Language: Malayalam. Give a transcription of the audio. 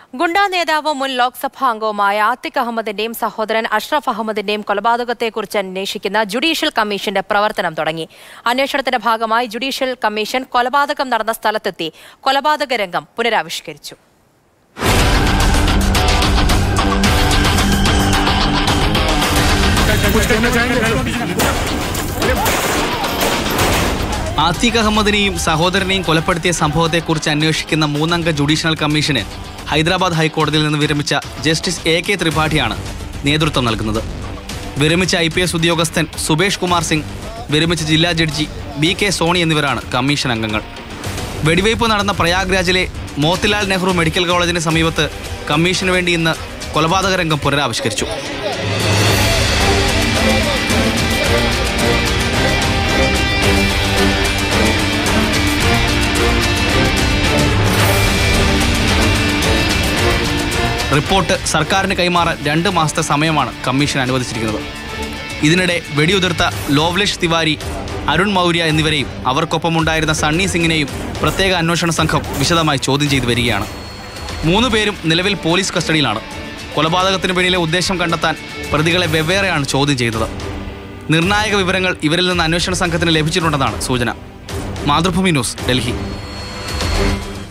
ഗുണ്ടാ നേതാവും മുൻ ലോക്സഭാ അംഗവുമായ ആത്തിഖ് അഹമ്മദിന്റെയും സഹോദരൻ അഷ്റഫ് അഹമ്മദിന്റെയും കൊലപാതകത്തെക്കുറിച്ച് അന്വേഷിക്കുന്ന ജുഡീഷ്യൽ കമ്മീഷന്റെ പ്രവർത്തനം തുടങ്ങി അന്വേഷണത്തിന്റെ ഭാഗമായി ജുഡീഷ്യൽ കമ്മീഷൻ കൊലപാതകം നടന്ന സ്ഥലത്തെത്തി കൊലപാതക രംഗം പുനരാവിഷ്കരിച്ചു ആത്തിഖ് അഹമ്മദിനെയും സഹോദരനെയും കൊലപ്പെടുത്തിയ സംഭവത്തെക്കുറിച്ച് അന്വേഷിക്കുന്ന മൂന്നംഗ ജുഡീഷ്യൽ കമ്മീഷന് ഹൈദരാബാദ് ഹൈക്കോടതിയിൽ നിന്ന് വിരമിച്ച ജസ്റ്റിസ് എ കെ ത്രിപാഠിയാണ് നേതൃത്വം നൽകുന്നത് വിരമിച്ച ഐ പി എസ് ഉദ്യോഗസ്ഥൻ സുബേഷ് കുമാർ സിംഗ് വിരമിച്ച ജില്ലാ ജഡ്ജി ബി കെ സോണി എന്നിവരാണ് കമ്മീഷൻ അംഗങ്ങൾ വെടിവയ്പ് നടന്ന പ്രയാഗ്രാജിലെ മോത്തിലാൽ നെഹ്റു മെഡിക്കൽ കോളേജിന് സമീപത്ത് കമ്മീഷന് വേണ്ടി ഇന്ന് കൊലപാതക രംഗം പുനരാവിഷ്കരിച്ചു റിപ്പോർട്ട് സർക്കാരിന് കൈമാറാൻ രണ്ട് മാസത്തെ സമയമാണ് കമ്മീഷൻ അനുവദിച്ചിരിക്കുന്നത് ഇതിനിടെ വെടിയുതിർത്ത ലോവ്ലിഷ് തിവാരി അരുൺ മൗര്യ എന്നിവരെയും അവർക്കൊപ്പമുണ്ടായിരുന്ന സണ്ണി സിംഗിനെയും പ്രത്യേക അന്വേഷണ സംഘം വിശദമായി ചോദ്യം ചെയ്തു വരികയാണ് മൂന്ന് പേരും നിലവിൽ പോലീസ് കസ്റ്റഡിയിലാണ് കൊലപാതകത്തിന് പിന്നിലെ ഉദ്ദേശം കണ്ടെത്താൻ പ്രതികളെ വെവ്വേറെയാണ് ചോദ്യം ചെയ്തത് നിർണായക വിവരങ്ങൾ ഇവരിൽ നിന്ന് അന്വേഷണ സംഘത്തിന് ലഭിച്ചിട്ടുണ്ടെന്നാണ് സൂചന മാതൃഭൂമി ന്യൂസ് ഡൽഹി